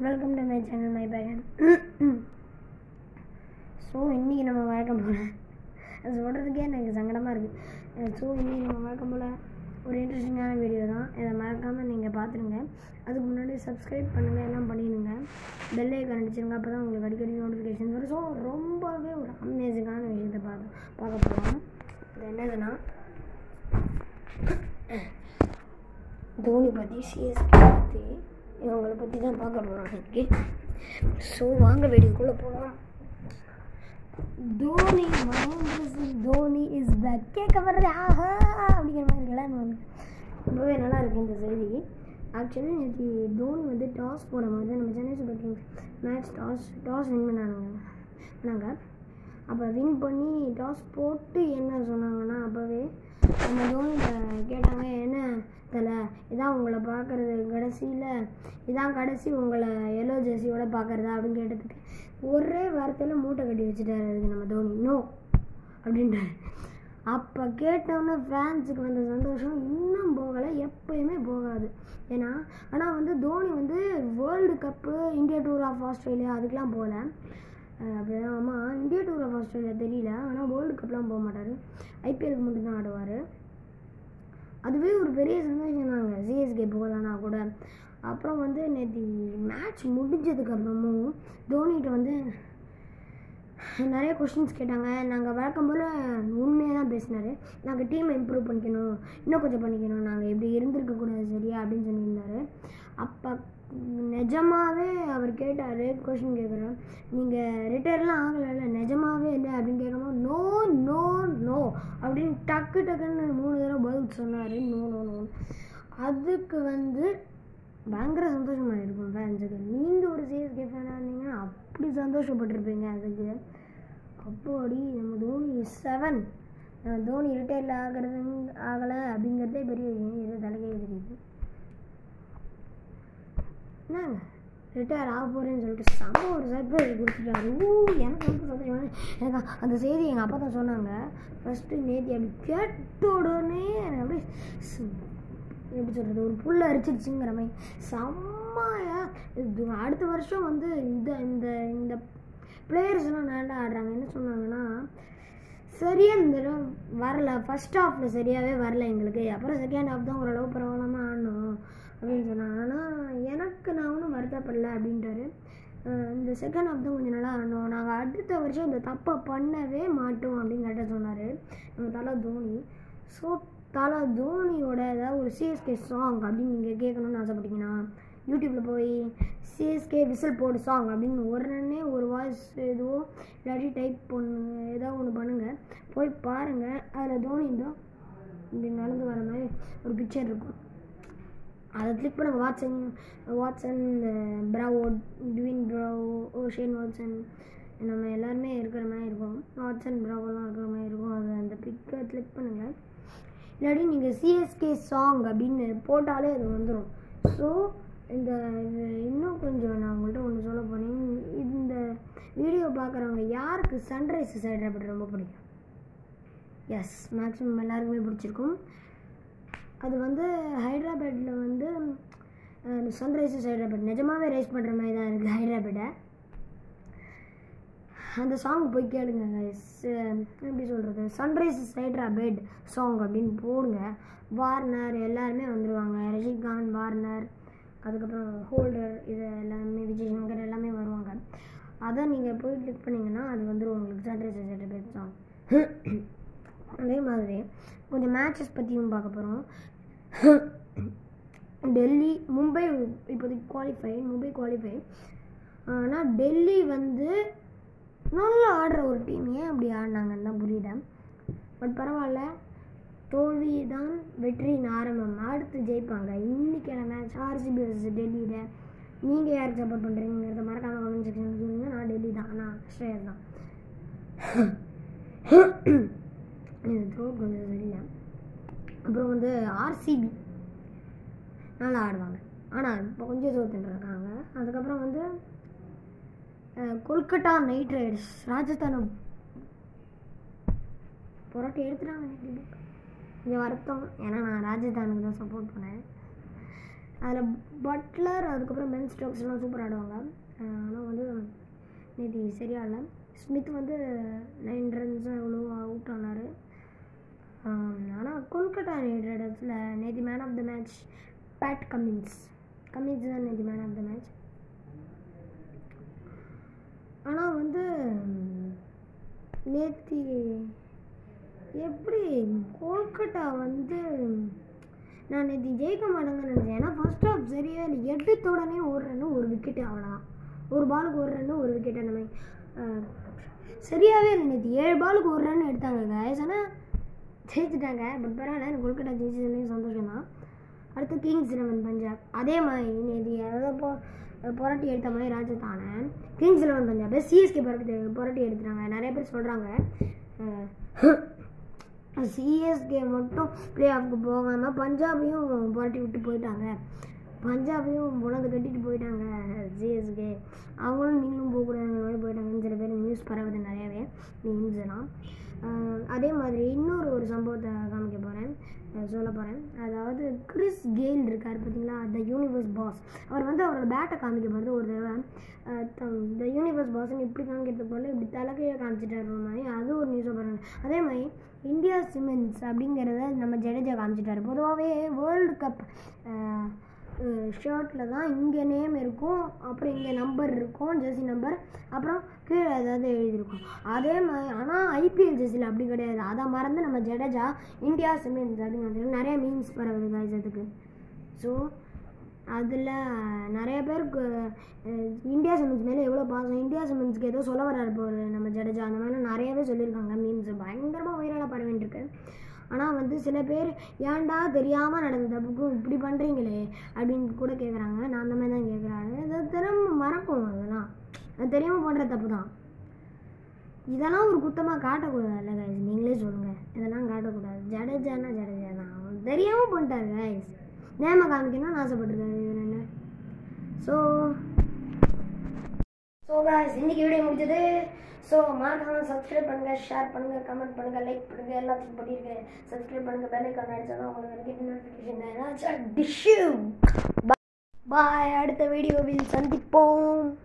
welcome to my channel my pagan so இன்றைக்கி நம்ம வழக்கம் போல் அது சொல்கிறதுக்கே எனக்கு சங்கடமாக இருக்குது ஸோ இன்றைக்கி நம்ம வழக்கம் போல் ஒரு இன்ட்ரெஸ்டிங்கான வீடியோ தான் இதை மறக்காமல் நீங்கள் பார்த்துருங்க அதுக்கு முன்னாடி சப்ஸ்கிரைப் பண்ணுங்கள் எல்லாம் பண்ணிடுங்க பெல் ஐக்கான் அடிச்சிருங்க அப்போ தான் உங்களுக்கு அடிக்கடி நோட்டிஃபிகேஷன் வரும் ஸோ ரொம்பவே ஒரு அமேசிங்கான விஷயத்தை பார்த்து பார்க்க போகிறோம் அது என்னதுன்னா தோனி பற்றி சிஎஸ்கே பற்றி இவங்களை பற்றி தான் பார்க்க போகிறோம் இன்னைக்கு ஸோ வாங்க வீடியோக்குள்ளே போகலாம் தோனி மகேந்திர சிங் தோனி இஸ் பேக் கேட்க வர்றது ஆஹா அப்படிங்கிற மாதிரி இருக்குல்ல நமக்கு ரொம்பவே நல்லா இருக்கு இந்த செய்தி ஆக்சுவலி நேற்று தோனி வந்து டாஸ் போடும் போது நம்ம Chennai Super Kings match toss toss win பண்ணானுங்க பண்ணாங்க அப்போ வின் பண்ணி டாஸ் போட்டு என்ன சொன்னாங்கன்னா அப்போவே நம்ம தோனிகிட்ட கேட்டாங்க என்ன தலை இதான் உங்களை பார்க்குறது கடைசியில் இதான் கடைசி உங்களை எல்லோ ஜெர்சியோட பார்க்குறதா அப்படின்னு கேட்டதுக்கு ஒரே வாரத்தில் மூட்டை கட்டி வச்சுட்டாரு அதுக்கு நம்ம தோனி நோ அப்படின்றாரு அப்போ கேட்டோன்னே ஃபேன்ஸுக்கு வந்த சந்தோஷம் இன்னும் போகலை எப்பயுமே போகாது ஏன்னா ஆனால் வந்து தோனி வந்து world cup India tour of Australia அதுக்கெலாம் போகல அப்படியே ஆமாம் இந்தியா டூர் ஆஃப் ஆஸ்திரேலியா தெரியல ஆனால் வேர்ல்டு கப்லாம் போக மாட்டார் ஐபிஎலுக்கு மட்டும்தான் ஆடுவார் அதுவே ஒரு பெரிய சந்தோஷம் தாங்க சிஎஸ்கே போகலன்னா கூட அப்புறம் வந்து நேற்று மேட்ச் முடிஞ்சதுக்கப்புறமும் தோனிகிட்ட வந்து நிறைய கொஷின்ஸ் கேட்டாங்க நாங்கள் வழக்கம் போல் உண்மையாக தான் பேசினார் நாங்கள் டீமை இம்ப்ரூவ் பண்ணிக்கணும் இன்னும் கொஞ்சம் பண்ணிக்கணும் நாங்கள் இப்படி இருந்திருக்கக்கூடாது சரியா அப்படின்னு சொல்லியிருந்தாரு அப்போ நிஜமாகவே அவர் கேட்டார் கொஷின் கேட்குறோம் நீங்கள் ரிட்டையர்லாம் ஆகலைல்ல நிஜமாவே இல்லை அப்படின்னு கேட்கும்போது நோ நோ நோ அப்படின்னு டக்கு டக்குன்னு மூணு தடவை பதில் சொன்னார் நோ நோ நோ அதுக்கு வந்து பயங்கர சந்தோஷமாக இருக்கும் ஃபேன்ஸுக்கு நீங்கள் ஒரு சிஎஸ்கே ஃபேனாக இருந்தீங்கன்னா அப்படி சந்தோஷப்பட்டிருப்பீங்க அதுக்கு அப்போடி நம்ம தோனி செவன் தோனி ரிட்டையர்ல ஆகிறது ஆகலை அப்படிங்கிறதே பெரிய விஷயம் இது தலைக்கே தெரியுது என்னங்க ரிட்டையர் ஆக போகிறேன்னு சொல்லிட்டு செம்ம ஒரு சர்ப்ரைஸ் கொடுத்துட்டாரு ஊ எனக்கு ரொம்ப சந்தோஷமான எனக்கு அந்த செய்தி எங்கள் அப்பா தான் சொன்னாங்க ஃபஸ்ட்டு நேத்தி அப்படி கேட்ட உடனே எனக்கு அப்படியே எப்படி சொல்கிறது ஒரு புல் அரிச்சிருச்சுங்கிற மாதிரி செம்மையா இது அடுத்த வருஷம் வந்து இந்த இந்த இந்த பிளேயர்ஸ்லாம் நல்லா ஆடுறாங்க என்ன சொன்னாங்கன்னா சரியாக இந்த தடவை வரல ஃபஸ்ட் ஹாஃபில் சரியாகவே வரல எங்களுக்கு அப்புறம் செகண்ட் ஹாஃப் தான் ஓரளவு பரவாயில்லாமல் ஆடணும் அப்படின்னு சொன்னாங்க ஆனால் எனக்கு நான் ஒன்றும் வருத்தப்படல அப்படின்ட்டாரு இந்த செகண்ட் ஹாஃப் தான் கொஞ்சம் நல்லா ஆடணும் நாங்கள் அடுத்த வருஷம் இந்த தப்பை பண்ணவே மாட்டோம் அப்படின்னு கரெக்டாக சொன்னார் நம்ம தலை தோனி ஸோ தலை தோனியோட ஏதாவது ஒரு சிஎஸ்கே சாங் அப்படின்னு நீங்கள் கேட்கணுன்னு ஆசைப்பட்டீங்கன்னா யூடியூப்பில் போய் சிஎஸ்கே விசில் போடு சாங் அப்படின்னு உடனே ஒரு வாய்ஸ் எதுவோ இல்லாட்டி டைப் பண்ணு ஏதாவது ஒன்று பண்ணுங்கள் போய் பாருங்கள் அதில் தோனி தான் இப்படி நடந்து வர மாதிரி ஒரு பிக்சர் இருக்கும் அதை கிளிக் பண்ணுங்கள் வாட்சன் வாட்சன் இந்த Bravo twin Bravo ocean Watson நம்ம எல்லாருமே இருக்கிற மாதிரி இருக்கும் வாட்சன் ப்ராவோலாம் இருக்கிற மாதிரி இருக்கும் அது அந்த பிக்கை கிளிக் பண்ணுங்கள் இல்லாட்டி நீங்கள் சிஎஸ்கே சாங் அப்படின்னு போட்டாலே அது வந்துடும் ஸோ இந்த இன்னும் கொஞ்சம் நான் உங்கள்கிட்ட ஒன்று சொல்ல போனேன் இந்த வீடியோ பார்க்குறவங்க யாருக்கு சன்ரைசர்ஸ் ஹைதராபாத் ரொம்ப பிடிக்கும் எஸ் மேக்ஸிமம் எல்லாருக்குமே பிடிச்சிருக்கும் அது வந்து ஹைதராபாத்தில் வந்து சன்ரைசர்ஸ் ஹைதராபாத் நிஜமாகவே ரேஸ் பண்ணுற மாதிரி தான் இருக்குது ஹைதராபாத்தை அந்த சாங் போய் கேளுங்க கைஸ் எப்படி சொல்கிறது சன்ரைசஸ் ஹைட்ராபேட் சாங் அப்படின்னு போடுங்க வார்னர் எல்லாருமே வந்துடுவாங்க ரஜினிகாந்த் வார்னர் அதுக்கப்புறம் ஹோல்டர் இது எல்லாமே விஜய் சங்கர் எல்லாமே வருவாங்க அதை நீங்கள் போய் கிளிக் பண்ணிங்கன்னா அது வந்துடும் உங்களுக்கு சன்ரைசஸ் ஹைட்ராபேட் சாங் அதே மாதிரி கொஞ்சம் மேட்சஸ் பற்றியும் பார்க்க போகிறோம் டெல்லி மும்பை இப்போதைக்கு குவாலிஃபை மும்பை குவாலிஃபை ஆனால் டெல்லி வந்து நல்லா ஆடுற ஒரு டீம் ஏன் அப்படி ஆடினாங்கன்னு தான் புரியல பட் பரவாயில்ல தோல்வி தான் வெற்றியின் ஆரம்பம் அடுத்து ஜெயிப்பாங்க இன்றைக்கான மேட்ச் ஆர்சிபி வர்சஸ் டெல்லியில் நீங்கள் யாருக்கு சப்போர்ட் பண்ணுறீங்கிறத மறக்காம கமெண்ட் செக்ஷனில் சொல்லுங்கள் நான் டெல்லி தான் நான் ஸ்ரேயர் தான் இது த்ரோட் கொஞ்சம் சரியில்லை அப்புறம் வந்து ஆர்சிபி நல்லா ஆடுவாங்க ஆனால் இப்போ கொஞ்சம் தோத்துட்டுருக்காங்க அதுக்கப்புறம் வந்து கொல்கட்டா நைட் ரைடர்ஸ் ராஜஸ்தானை புரட்டி எடுத்துட்டாங்க கொஞ்சம் வருத்தம் ஏன்னா நான் ராஜஸ்தானுக்கு தான் சப்போர்ட் பண்ணேன் அதில் பட்லர் அதுக்கப்புறம் பென் ஸ்டோக்ஸ் எல்லாம் சூப்பர் ஆடுவாங்க ஆனால் வந்து நேற்று சரியா இல்லை ஸ்மித் வந்து நைன் ரன்ஸ் எவ்வளோ அவுட் ஆனார் ஆனால் கொல்கட்டா நைட் ரைடர்ஸில் நேற்று man of the match Pat Cummins Cummins தான் நேற்று மேன் ஆஃப் த மேட்ச் ஆனால் வந்து நேற்று எப்படி கொல்கட்டா வந்து நான் நேற்று ஜெயிக்க மாட்டேங்கன்னு நினச்சேன் ஏன்னா ஃபர்ஸ்ட் ஆஃப் சரியா இல்லை எடுத்த உடனே ஒரு ரன்னு ஒரு விக்கெட்டு அவ்வளோதான் ஒரு பாலுக்கு ஒரு ரன்னு ஒரு விக்கெட் அந்த மாதிரி அஹ், சரியாகவே இல்லை நேற்று ஏழு பாலுக்கு ஒரு ரன் எடுத்தாங்க guys ஆனால் ஜெயிச்சிட்டாங்க பட் பரவாயில்ல எனக்கு கொல்கட்டா ஜெயிச்சதுலேயும் சந்தோஷம் தான் அடுத்து கிங்ஸ் லெவன் பஞ்சாப் அதே மாதிரி நேற்று அதாவது போ புரட்டி எடுத்த மாதிரி ராஜஸ்தானை கிங்ஸ் லெவன் பஞ்சாப் சிஎஸ்கே புரட்டி புரட்டி எடுத்துட்டாங்க நிறைய பேர் சொல்கிறாங்க சிஎஸ்கே மட்டும் ப்ளே ஆஃப்க்கு போகாமல் பஞ்சாபையும் புரட்டி விட்டு போயிட்டாங்க பஞ்சாபையும் புலந்து கட்டிட்டு போயிட்டாங்க சிஎஸ்கே அவங்களும் நீங்களும் போகக்கூடாதுங்கிற மாதிரி போயிட்டாங்கன்னு சில பேர் நியூஸ் பரவுது நிறையவே மீம்ஸ் எல்லாம் அஹ் அதே மாதிரி இன்னொரு ஒரு சம்பவத்தை காமிக்க போகிறேன் சொல்ல போகிறேன் அதாவது கிறிஸ் கெயில் இருக்கார் பார்த்தீங்களா த யூனிவர்ஸ் பாஸ் அவர் வந்து அவரோட பேட்டை காமிக்க போகிறது ஒரு தடவை த யூனிவர்ஸ் பாஸ்ன்னு இப்படி காமிக்கிறது போல இப்படி தலைக்கையை காமிச்சிட்டாரு ஒரு மாதிரி அது ஒரு நியூஸாக பாருங்க அதே மாதிரி இந்தியா சிமெண்ட்ஸ் அப்படிங்கிறத நம்ம ஜடேஜா காமிச்சிட்டாரு பொதுவாகவே வேர்ல்டு கப் ஷர்ட்டில் தான் இங்கே நேம் இருக்கும் அப்புறம் இங்கே நம்பர் இருக்கும் ஜெர்சி நம்பர் அப்புறம் கீழே ஏதாவது எழுதியிருக்கும் அதே மாதிரி ஆனால் ஐபிஎல் ஜெர்சியில் அப்படி கிடையாது அதை மறந்து நம்ம ஜடேஜா இந்தியா சிமெண்ட்ஸ் அப்படிங்கிறது நிறைய மீன்ஸ் பரவுது guys அதுக்கு ஸோ அதில் நிறைய பேருக்கு அஹ், இந்தியா சிமெண்ட்ஸ் மேலே எவ்வளோ பாசம் இந்தியா சிமெண்ட்ஸ்க்கு ஏதோ சொல்ல வராரு போல நம்ம ஜடேஜா அந்த மாதிரி நிறையவே சொல்லியிருக்காங்க மீம்ஸ் பயங்கரமாக வைரலாக பரவிட்டு இருக்கு ஆனால் வந்து சில பேர் ஏன்டா தெரியாமல் நடந்த தப்புக்கும் இப்படி பண்ணுறீங்களே அப்படின்னு கூட கேட்குறாங்க நான் அந்த மாதிரி தான் கேட்குறாரு அது திரும்ப மறக்கும் அதெல்லாம் அது தெரியாமல் பண்ணுற தப்பு தான் இதெல்லாம் ஒரு குத்தமாக காட்டக்கூடாதுல்ல கைஸ் நீங்களே சொல்லுங்கள் இதெல்லாம் காட்டக்கூடாது ஜடேஜானா ஜடேஜா தான் அவர் தெரியாமல் பண்ணிட்டாரு கைஸ் நேம காமிக்கணும்னு ஆசைப்பட்டிருக்காரு இதில் என்ன ஸோ ஸோ கைஸ் இன்னைக்கு வீடியோ முடிஞ்சது ஸோ மறக்காம சப்ஸ்கிரைப் பண்ணுங்க ஷேர் பண்ணுங்க கமெண்ட் பண்ணுங்க லைக் பண்ணுங்க எல்லாத்தையும் பண்ணிருக்கேன் சப்ஸ்கிரைப் பண்ணுங்க பெல் ஐக்கான் அடிச்சா தான் உங்களுக்கு நோட்டிஃபிகேஷன் டிஷ்யூ பாய் அடுத்த வீடியோவில் சந்திப்போம்